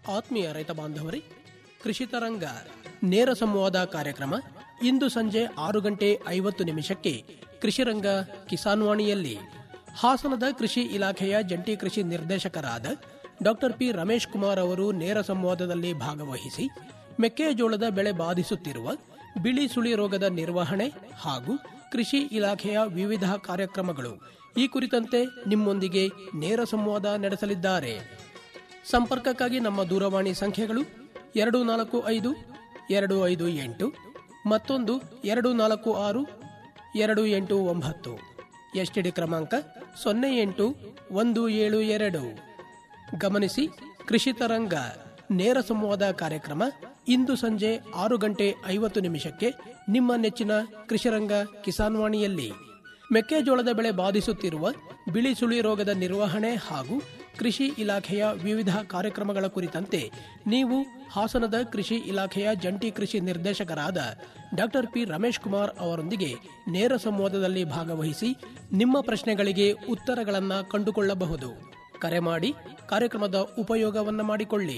ಆತ್ಮೀಯ ರೈತ ಬಾಂಧವರೇ ಕೃಷಿ ತರಂಗ ನೇರ ಸಂವಾದ ಕಾರ್ಯಕ್ರಮ ಇಂದು ಸಂಜೆ ಆರು ಗಂಟೆ ಐವತ್ತು ನಿಮಿಷಕ್ಕೆ ಕೃಷಿರಂಗ ಕಿಸಾನ್ವಾಣಿಯಲ್ಲಿ ಹಾಸನದ ಕೃಷಿ ಇಲಾಖೆಯ ಜಂಟಿ ಕೃಷಿ ನಿರ್ದೇಶಕರಾದ ಡಾಕ್ಟರ್ ಪಿ ರಮೇಶ್ ಕುಮಾರ್ ಅವರು ನೇರ ಸಂವಾದದಲ್ಲಿ ಭಾಗವಹಿಸಿ ಮೆಕ್ಕೆಜೋಳದ ಬೆಳೆ ಬಾಧಿಸುತ್ತಿರುವ ಬಿಳಿ ಸುಳಿ ರೋಗದ ನಿರ್ವಹಣೆ ಹಾಗೂ ಕೃಷಿ ಇಲಾಖೆಯ ವಿವಿಧ ಕಾರ್ಯಕ್ರಮಗಳು ಈ ಕುರಿತಂತೆ ನಿಮ್ಮೊಂದಿಗೆ ನೇರ ಸಂವಾದ ನಡೆಸಲಿದ್ದಾರೆ ಸಂಪರ್ಕಕ್ಕಾಗಿ ನಮ್ಮ ದೂರವಾಣಿ ಸಂಖ್ಯೆಗಳು ಎರಡು ನಾಲ್ಕು ಐದು ಎರಡು ಐದು ಎಂಟು ಮತ್ತೊಂದು ಎರಡು ನಾಲ್ಕು ಆರು ಎರಡು ಎಂಟು ಒಂಬತ್ತು ಎಸ್ಟಿಡಿ ಕ್ರಮಾಂಕ ಸೊನ್ನೆ ಎಂಟು ಒಂದು ಏಳು ಎರಡು ಗಮನಿಸಿ ಕೃಷಿ ತರಂಗ ನೇರ ಸಂವಾದ ಕಾರ್ಯಕ್ರಮ ಇಂದು ಸಂಜೆ ಆರು ಗಂಟೆ ಐವತ್ತು ನಿಮಿಷಕ್ಕೆ ನಿಮ್ಮ ನೆಚ್ಚಿನ ಕೃಷಿರಂಗ ಕಿಸಾನ್ವಾಣಿಯಲ್ಲಿ ಮೆಕ್ಕೆಜೋಳದ ಬೆಳೆ ಬಾಧಿಸುತ್ತಿರುವ ಬಿಳಿ ಸುಳಿ ರೋಗದ ನಿರ್ವಹಣೆ ಹಾಗೂ ಕೃಷಿ ಇಲಾಖೆಯ ವಿವಿಧ ಕಾರ್ಯಕ್ರಮಗಳ ಕುರಿತಂತೆ ನೀವು ಹಾಸನದ ಕೃಷಿ ಇಲಾಖೆಯ ಜಂಟಿ ಕೃಷಿ ನಿರ್ದೇಶಕರಾದ ಡಾಕ್ಟರ್ ಪಿ ರಮೇಶ್ ಕುಮಾರ್ ಅವರೊಂದಿಗೆ ನೇರ ಸಂವಾದದಲ್ಲಿ ಭಾಗವಹಿಸಿ ನಿಮ್ಮ ಪ್ರಶ್ನೆಗಳಿಗೆ ಉತ್ತರಗಳನ್ನು ಕಂಡುಕೊಳ್ಳಬಹುದು ಕರೆ ಮಾಡಿ ಕಾರ್ಯಕ್ರಮದ ಉಪಯೋಗವನ್ನ ಮಾಡಿಕೊಳ್ಳಿ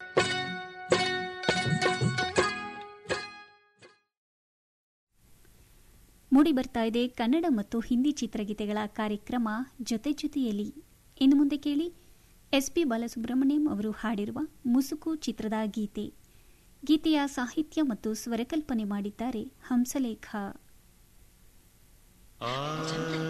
ಮೂಡಿ ಬರ್ತಾ ಇದೆ ಕನ್ನಡ ಮತ್ತು ಹಿಂದಿ ಚಿತ್ರಗೀತೆಗಳ ಕಾರ್ಯಕ್ರಮ ಜೊತೆ ಜೊತೆಯಲ್ಲಿ ಇನ್ನು ಮುಂದೆ ಕೇಳಿ ಎಸ್ ಪಿ ಬಾಲಸುಬ್ರಹ್ಮಣ್ಯಂ ಅವರು ಹಾಡಿರುವ ಮುಸುಕು ಚಿತ್ರದ ಗೀತೆ ಗೀತೆಯ ಸಾಹಿತ್ಯ ಮತ್ತು ಸ್ವರಕಲ್ಪನೆ ಮಾಡಿದ್ದಾರೆ ಹಂಸಲೇಖ ಆ